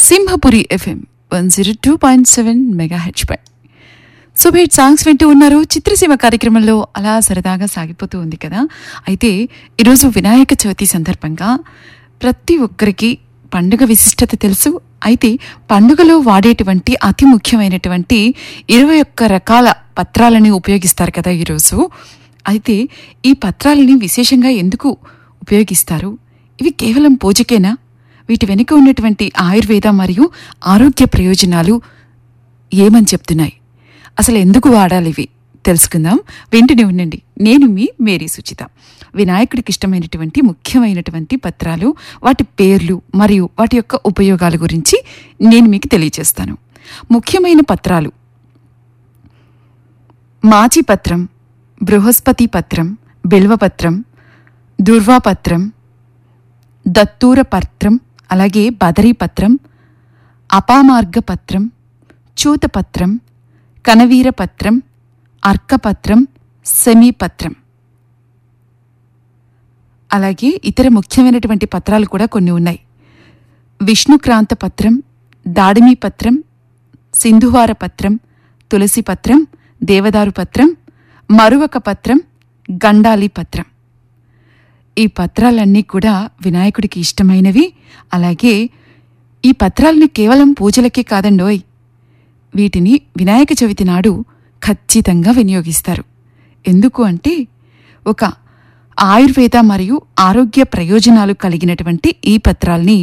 Simhapuri FM one zero two point seven mega హెచ్ పై సుబేట్ సాంగ్స్ వింటూ ఉన్నారు చిత్రసీమ కార్యక్రమంలో అలా సరదాగా సాగిపోతూ ఉంది కదా అయితే ఈరోజు వినాయక చవితి సందర్భంగా ప్రతి ఒక్కరికి పండుగ విశిష్టత తెలుసు అయితే పండుగలో వాడేటువంటి అతి ముఖ్యమైనటువంటి ఇరవై ఒక్క రకాల పత్రాలని ఉపయోగిస్తారు కదా ఈరోజు అయితే ఈ పత్రాలని విశేషంగా ఎందుకు ఉపయోగిస్తారు ఇవి కేవలం పూజకేనా వీటి వెనుక ఉన్నటువంటి ఆయుర్వేద మరియు ఆరోగ్య ప్రయోజనాలు ఏమని చెప్తున్నాయి అసలు ఎందుకు వాడాలి ఇవి తెలుసుకుందాం వెంటనే ఉండండి నేను మీ మేరీ సుచిత వినాయకుడికి ఇష్టమైనటువంటి ముఖ్యమైనటువంటి పత్రాలు వాటి పేర్లు మరియు వాటి యొక్క ఉపయోగాల గురించి నేను మీకు తెలియజేస్తాను ముఖ్యమైన పత్రాలు మాచి పత్రం బృహస్పతి పత్రం బిల్వపత్రం దుర్వాపత్రం దత్తూర పత్రం అలాగే బదరీ పత్రం అపామార్గ పత్రం చూతపత్రం కనవీర పత్రం అర్కపత్రం సెమీపత్రం అలాగే ఇతర ముఖ్యమైనటువంటి పత్రాలు కూడా కొన్ని ఉన్నాయి విష్ణుక్రాంత పత్రం దాడిమి పత్రం సింధువార పత్రం తులసి పత్రం దేవదారు పత్రం మరువక పత్రం గండాలి పత్రం ఈ పత్రాలన్నీ కూడా వినాయకుడికి ఇష్టమైనవి అలాగే ఈ పత్రాలని కేవలం పూజలకే కాదండోయ్ వీటిని వినాయక చవితి నాడు ఖచ్చితంగా వినియోగిస్తారు ఎందుకు అంటే ఒక ఆయుర్వేద మరియు ఆరోగ్య ప్రయోజనాలు కలిగినటువంటి ఈ పత్రాల్ని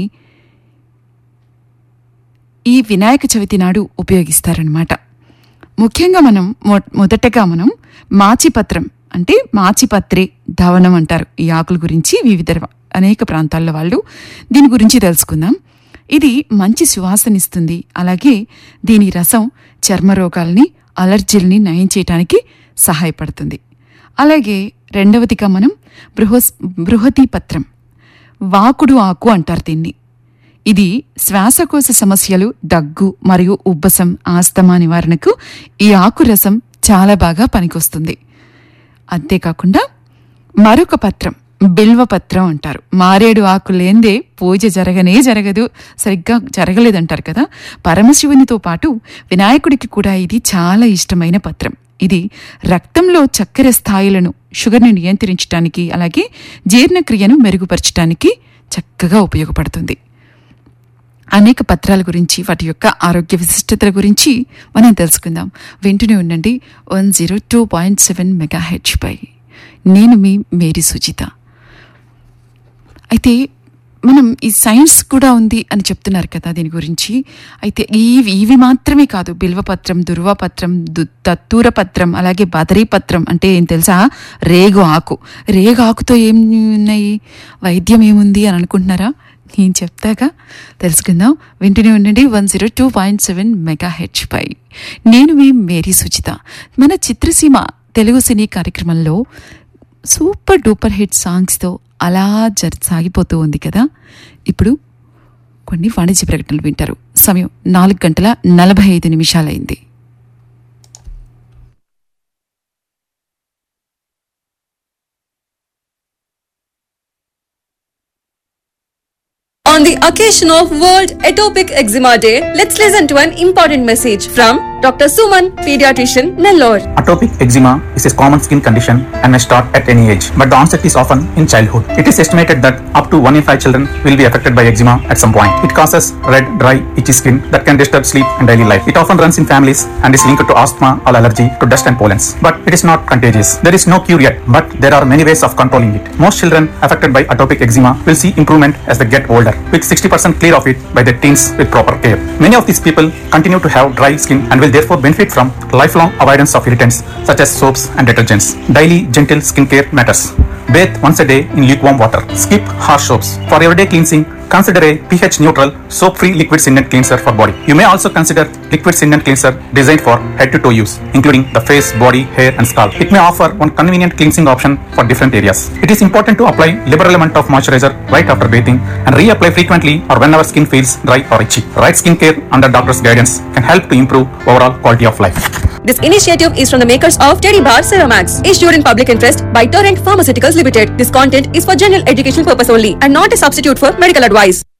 ఈ వినాయక చవితి నాడు ఉపయోగిస్తారనమాట ముఖ్యంగా మనం మొ- మొదటగా మనం మాచిపత్రం అంటే మాచిపత్రే ధవనం అంటారు ఈ ఆకుల గురించి వివిధ ర- అనేక ప్రాంతాల్లో వాళ్ళు దీని గురించి తెలుసుకుందాం ఇది మంచి సువాసనిస్తుంది అలాగే దీని రసం చర్మ రోగాల్ని అలర్జీల్ని నయం చేయటానికి సహాయపడుతుంది అలాగే రెండవదిగా మనం బృహస్ బృహతి పత్రం వాకుడు ఆకు అంటారు దీన్ని ఇది శ్వాసకోశ సమస్యలు దగ్గు మరియు ఉబ్బసం ఆస్తమా నివారణకు ఈ ఆకు రసం చాలా బాగా పనికొస్తుంది అంతేకాకుండా మరొక పత్రం బిల్వ పత్రం అంటారు మారేడు ఆకు లేందే పూజ జరగనే జరగదు సరిగ్గా జరగలేదంటారు కదా పరమశివునితో పాటు వినాయకుడికి కూడా ఇది చాలా ఇష్టమైన పత్రం ఇది రక్తంలో చక్కెర స్థాయిలను షుగర్ని నియంత్రించడానికి అలాగే జీర్ణక్రియను మెరుగుపరచడానికి చక్కగా ఉపయోగపడుతుంది అనేక పత్రాల గురించి వాటి యొక్క ఆరోగ్య విశిష్టతల గురించి మనం తెలుసుకుందాం వింటూనే ఉండండి one zero two point seven mega హెచ్ పై నేను మీ మేరీ సుజిత అయితే మనం ఈ సైన్స్ కూడా ఉంది అని చెప్తున్నారు కదా దీని గురించి అయితే ఇవి ఇవి మాత్రమే కాదు బిల్వపత్రం దుర్వాపత్రం దు దత్తూర పత్రం అలాగే బదరీ పత్రం అంటే ఏం తెలుసా రేగు ఆకు రేగు ఆకుతో ఏం ఉన్నాయి వైద్యం ఏముంది అని అనుకుంటున్నారా నేను చెప్తాగా తెలుసుకుందాం వింటూనే ఉండండి one zero two point seven mega హెచ్ పై నేను మీ మేరీ సుచిత మన చిత్రసీమ తెలుగు సినీ కార్యక్రమంలో సూపర్ డూపర్ హిట్ సాంగ్స్తో అలా జరి సాగిపోతూ ఉంది కదా ఇప్పుడు కొన్ని వాణిజ్య ప్రకటనలు వింటారు సమయం నాలుగు గంటల నలభై ఐదు నిమిషాలైంది On the occasion of World Atopic Eczema Day, let's listen to an important message from Dr. Suman, pediatrician, Nellore. Atopic eczema is a common skin condition and may start at any age, but the onset is often in childhood. It is estimated that up to 1 in 5 children will be affected by eczema at some point. It causes red, dry, itchy skin that can disturb sleep and daily life. It often runs in families and is linked to asthma or allergy to dust and pollens. But it is not contagious. There is no cure yet, but there are many ways of controlling it. Most children affected by atopic eczema will see improvement as they get older, with 60% clear of it by their teens with proper care. Many of these people continue to have dry skin and will therefore benefit from lifelong avoidance of irritants such as soaps and detergents. Daily gentle skincare matters. Bathe once a day in lukewarm water. Skip harsh soaps. For everyday cleansing, consider a pH neutral soap free liquid cindent cleanser for body. You may also consider liquid cindent cleanser designed for head to toe use, including the face, body, hair, and scalp. It may offer one convenient cleansing option for different areas. It is important to apply liberal amount of moisturizer right after bathing and reapply frequently or whenever skin feels dry or itchy. Right skincare under doctor's guidance can help to improve overall quality of life. This initiative is from the makers of Teddy Bar Ceramax, issued in public interest by Torrent Pharmaceuticals Limited. This content is for general educational purpose only and not a substitute for medical advice.